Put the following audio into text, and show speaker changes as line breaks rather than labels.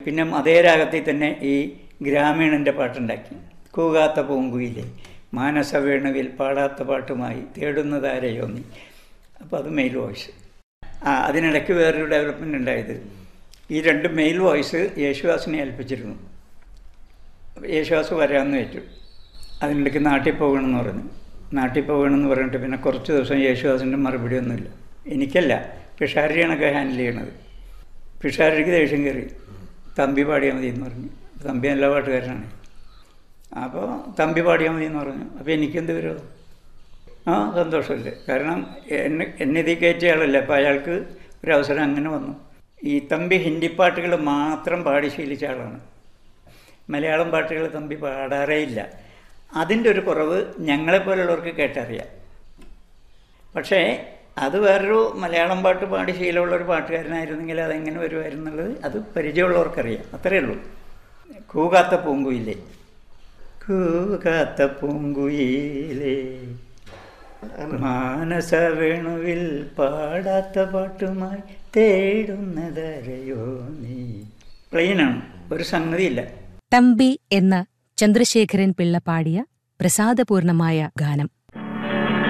പിന്നെ അതേ രാഗത്തിൽ തന്നെ ഈ ഗ്രാമീണൻ്റെ പാട്ടുണ്ടാക്കി കൂകാത്ത പൂങ്കുയിലെ മാനസ വേണുവിൽ പാടാത്ത പാട്ടുമായി തേടുന്നതാരെയോ നീ അപ്പോൾ അത് മെയിൽ വോയിസ് ആ അതിനിടയ്ക്ക് വേറൊരു ഡെവലപ്മെൻ്റ് ഉണ്ടായത് ഈ രണ്ട് മെയിൽ വോയിസ് യേശുദാസിനെ ഏൽപ്പിച്ചിരുന്നു യേശുദാസ് വരാമെന്ന് വെച്ചു അതിനിടയ്ക്ക് നാട്ടിൽ പോകണമെന്ന് പറഞ്ഞു നാട്ടിൽ പോകണമെന്ന് പറഞ്ഞിട്ട് പിന്നെ കുറച്ച് ദിവസം യേശുദാസിൻ്റെ മറുപടി ഒന്നുമില്ല എനിക്കല്ല പിഷാരിയാണൊക്കെ ഹാൻഡിൽ ചെയ്യണത് പിഷാരിക്ക് ദേഷ്യം കയറി തമ്പി പാടിയാൽ മതി എന്ന് പറഞ്ഞു തമ്പി നല്ല പാട്ടുകാരനാണ് അപ്പോൾ തമ്പി പാടിയാൽ മതി എന്ന് പറഞ്ഞു അപ്പോൾ എനിക്കെന്ത് വിരോധം ആ സന്തോഷമില്ലേ കാരണം എന്നെ എന്നെ ഇതിൽ കയറ്റിയ ആളല്ലേ അപ്പോൾ അയാൾക്ക് ഒരു അവസരം അങ്ങനെ വന്നു ഈ തമ്പി ഹിന്ദി പാട്ടുകൾ മാത്രം പാടി ശീലിച്ച ആളാണ് മലയാളം പാട്ടുകൾ തമ്പി പാടാറേ ഇല്ല അതിൻ്റെ ഒരു കുറവ് ഞങ്ങളെപ്പോലുള്ളവർക്ക് കേട്ടറിയാം പക്ഷേ അത് വേറൊരു മലയാളം പാട്ട് പാടി ശീലമുള്ള ഒരു പാട്ടുകാരനായിരുന്നെങ്കിൽ അതെങ്ങനെ വരുമായിരുന്നുള്ളത് അത് പരിചയമുള്ളവർക്കറിയാം അത്രയേ ഉള്ളൂ കൂകാത്ത പൂങ്കുയിലേ കൂകാത്ത പൂങ്കുയിലേ മാനസ വേണുവിൽ പാടാത്ത പാട്ടുമായി തേടുന്നതരയോ നീ പ്ലെയിനാണ് ഒരു സംഗതിയില്ല
തമ്പി എന്ന ചന്ദ്രശേഖരൻ പിള്ള പാടിയ പ്രസാദപൂർണമായ ഗാനം